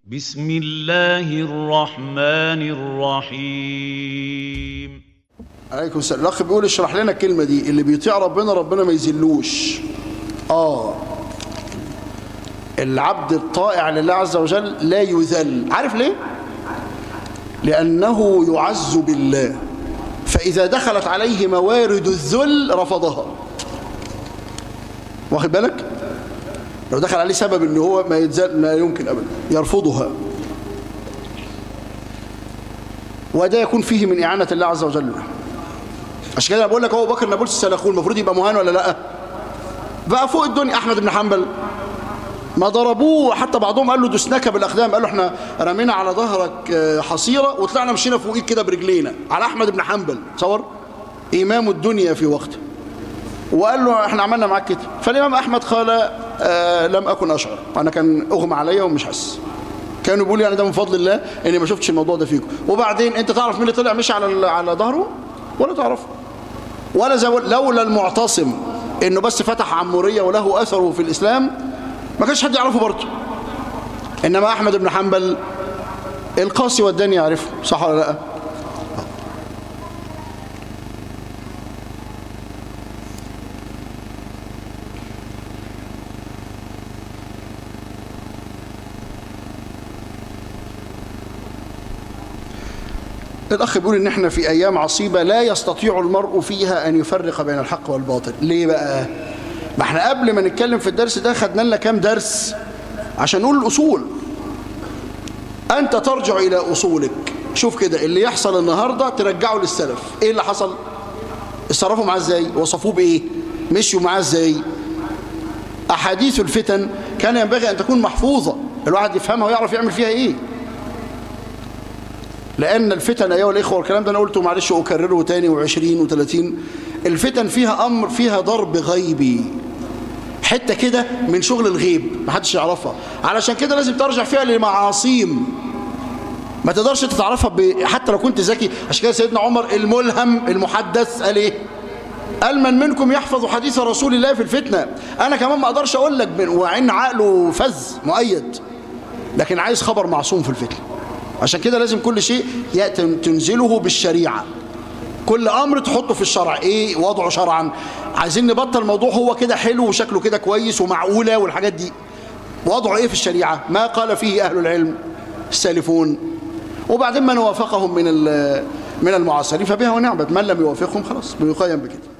بسم الله الرحمن الرحيم عليكم السلام الاخ بيقول اشرح لنا الكلمه دي اللي بيطيع ربنا ربنا ما يذلوش اه العبد الطائع لله عز وجل لا يذل عارف ليه لانه يعز بالله فاذا دخلت عليه موارد الذل رفضها واخد بالك لو دخل عليه سبب ان هو ما يتذل لا يمكن ابدا يرفضها وده يكون فيه من اعانه الله عز وجل له عشان كده انا بقول لك هو بكر نابلس السلاخون المفروض يبقى مهان ولا لا بقى فوق الدنيا احمد بن حنبل ما ضربوه حتى بعضهم قال له دسناك بالاقدام قال له احنا رمينا على ظهرك حصيره وطلعنا مشينا فوقيك كده برجلينا على احمد بن حنبل تصور امام الدنيا في وقته وقال له احنا عملنا معاك كده فالامام احمد قال آه لم اكن اشعر انا كان اغمى عليا ومش حاسس كانوا بيقولوا يعني ده من فضل الله اني ما شفتش الموضوع ده فيكم وبعدين انت تعرف مين اللي طلع مشي على على ظهره ولا تعرف ولا زي لولا المعتصم انه بس فتح عموريه وله اثره في الاسلام ما كانش حد يعرفه برضه انما احمد بن حنبل القاسي والداني يعرفه صح ولا لا الأخ بيقول إن إحنا في أيام عصيبة لا يستطيع المرء فيها أن يفرق بين الحق والباطل ليه بقى؟ ما إحنا قبل ما نتكلم في الدرس ده خدنا لنا كام درس عشان نقول الأصول أنت ترجع إلى أصولك شوف كده اللي يحصل النهاردة ترجعه للسلف إيه اللي حصل؟ اتصرفوا معاه إزاي؟ وصفوه بإيه؟ مشيوا معاه إزاي؟ أحاديث الفتن كان ينبغي أن تكون محفوظة الواحد يفهمها ويعرف يعمل فيها إيه لأن الفتن أيها الإخوة والكلام ده أنا قلته معلش أكرره تاني وعشرين وثلاثين الفتن فيها أمر فيها ضرب غيبي حتة كده من شغل الغيب ما حدش يعرفها علشان كده لازم ترجع فيها لمعاصيم ما تقدرش تتعرفها ب... حتى لو كنت ذكي عشان كده سيدنا عمر الملهم المحدث قال ايه قال من منكم يحفظ حديث رسول الله في الفتنة أنا كمان ما أقدرش أقول لك وعين عقله فز مؤيد لكن عايز خبر معصوم في الفتنة عشان كده لازم كل شيء تنزله بالشريعة كل أمر تحطه في الشرع إيه وضعه شرعا عايزين نبطل الموضوع هو كده حلو وشكله كده كويس ومعقولة والحاجات دي وضعه إيه في الشريعة ما قال فيه أهل العلم السالفون وبعدين من وافقهم من من المعاصرين فبها ونعمت من لم يوافقهم خلاص بيقيم بكده